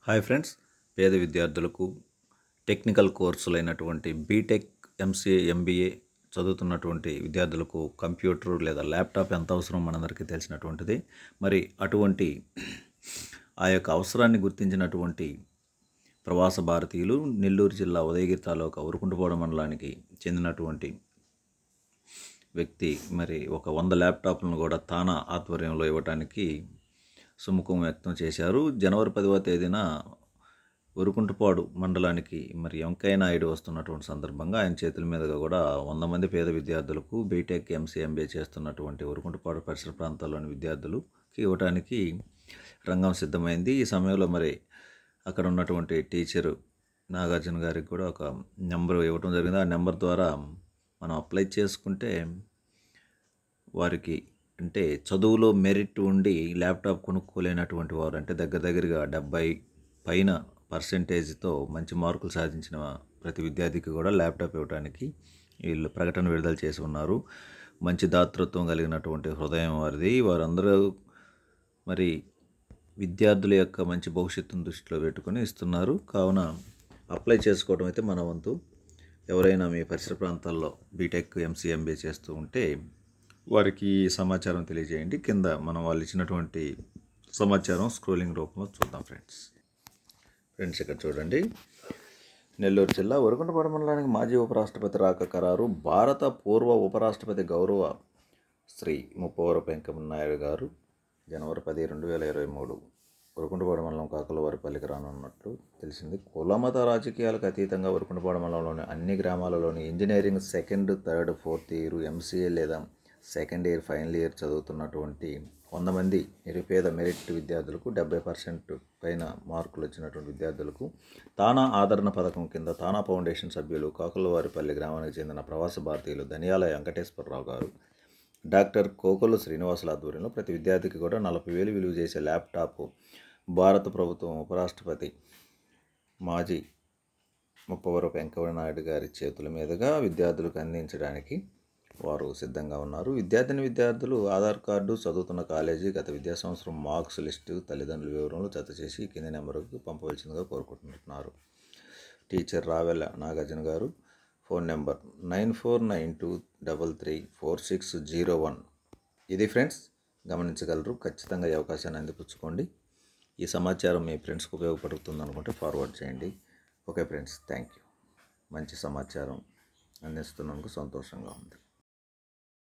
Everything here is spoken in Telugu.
హాయ్ ఫ్రెండ్స్ పేద విద్యార్థులకు టెక్నికల్ కోర్సులైనటువంటి బీటెక్ ఎంసీఏ ఎంబీఏ చదువుతున్నటువంటి విద్యార్థులకు కంప్యూటర్ లేదా ల్యాప్టాప్ ఎంత అవసరం మనందరికీ తెలిసినటువంటిది మరి అటువంటి ఆ యొక్క అవసరాన్ని గుర్తించినటువంటి ప్రవాస భారతీయులు నెల్లూరు జిల్లా ఉదయగిరి తాలూకా ఉరుకుంటపాడ మండలానికి చెందినటువంటి వ్యక్తి మరి ఒక వంద ల్యాప్టాప్లను కూడా తానా ఆధ్వర్యంలో ఇవ్వడానికి సుముఖం వ్యక్తం చేశారు జనవరి పదవ తేదీన ఉరుకుంటపాడు మండలానికి మరి వెంకయ్య నాయుడు వస్తున్నటువంటి సందర్భంగా ఆయన చేతుల మీదుగా కూడా వంద మంది పేద విద్యార్థులకు బీటెక్ ఎంసీ ఎంబీఏ చేస్తున్నటువంటి ఉరుకుంటపాడు పరిసర ప్రాంతాల్లోని విద్యార్థులకి ఇవ్వడానికి రంగం సిద్ధమైంది ఈ సమయంలో మరి అక్కడ ఉన్నటువంటి టీచరు నాగార్జున గారికి కూడా ఒక నెంబర్ ఇవ్వడం జరిగింది ఆ నెంబర్ ద్వారా మనం అప్లై చేసుకుంటే వారికి అంటే చదువులో మెరిట్ ఉండి ల్యాప్టాప్ కొనుక్కోలేనటువంటి వారు అంటే దగ్గర దగ్గరగా డెబ్బై పైన పర్సెంటేజ్తో మంచి మార్కులు సాధించిన ప్రతి విద్యార్థికి కూడా ల్యాప్టాప్ ఇవ్వడానికి వీళ్ళు ప్రకటన విడుదల చేసి ఉన్నారు మంచి దాతృత్వం కలిగినటువంటి హృదయం వారిది వారందరూ మరి విద్యార్థుల యొక్క మంచి భవిష్యత్తును దృష్టిలో పెట్టుకొని ఇస్తున్నారు కావున అప్లై చేసుకోవడం అయితే మన వంతు ఎవరైనా మీ పరిసర ప్రాంతాల్లో బీటెక్ ఎంసీ ఎంబీఏ చేస్తూ ఉంటే వారికి ఈ సమాచారం తెలియజేయండి కింద మనం వాళ్ళు ఇచ్చినటువంటి సమాచారం స్క్రోలింగ్ రూపంలో చూద్దాం ఫ్రెండ్స్ ఫ్రెండ్స్ ఇక్కడ చూడండి నెల్లూరు జిల్లా వరకుంటపాడు మండలానికి మాజీ ఉపరాష్ట్రపతి రాక ఖరారు భారత పూర్వ ఉపరాష్ట్రపతి గౌరవ శ్రీ ముప్పవరపు వెంకయ్య నాయుడు గారు జనవరి పది రెండు వేల ఇరవై మూడు వరకుంటపాడు మండలం కాకులవారిపల్లికి రానున్నట్లు తెలిసింది కులమత రాజకీయాలకు అతీతంగా వరకుంటపాడు మండలంలోని అన్ని గ్రామాలలోని engineering second third fourth year MCA లేదా సెకండ్ ఇయర్ ఫైనల్ ఇయర్ చదువుతున్నటువంటి వంద మంది నిరుపేద మెరిట్ విద్యార్థులకు డెబ్బై పర్సెంట్ పైన మార్కులు వచ్చినటువంటి విద్యార్థులకు తానా ఆదరణ పథకం కింద తానా ఫౌండేషన్ సభ్యులు కాకులవారిపల్లి గ్రామానికి చెందిన ప్రవాస భారతీయులు ధనియాల వెంకటేశ్వరరావు గారు డాక్టర్ కోకొల్లు శ్రీనివాసుల ఆధ్వర్యంలో ప్రతి విద్యార్థికి కూడా నలభై వేలు విలువ చేసే ల్యాప్టాప్ భారత ప్రభుత్వం ఉపరాష్ట్రపతి మాజీ ముప్పవరపు వెంకయ్య నాయుడు గారి చేతుల మీదుగా విద్యార్థులకు అందించడానికి వారు సిద్ధంగా ఉన్నారు విద్యార్థిని విద్యార్థులు ఆధార్ కార్డు చదువుతున్న కాలేజీ గత విద్యా సంవత్సరం మార్క్స్ లిస్టు తల్లిదండ్రుల వివరాలు జత చేసి కింది నెంబర్కు పంపవలసిందిగా కోరుకుంటున్నారు టీచర్ రావెల నాగార్జున గారు phone number nine four nine two double three four six zero one ఇది ఫ్రెండ్స్ గమనించగలరు ఖచ్చితంగా ఈ అవకాశాన్ని అందిపుచ్చుకోండి ఈ సమాచారం మీ ఫ్రెండ్స్కి ఉపయోగపడుతుంది అనుకుంటే ఫార్వర్డ్ చేయండి ఓకే ఫ్రెండ్స్ థ్యాంక్ యూ మంచి సమాచారం అందిస్తున్నందుకు సంతోషంగా ఉంది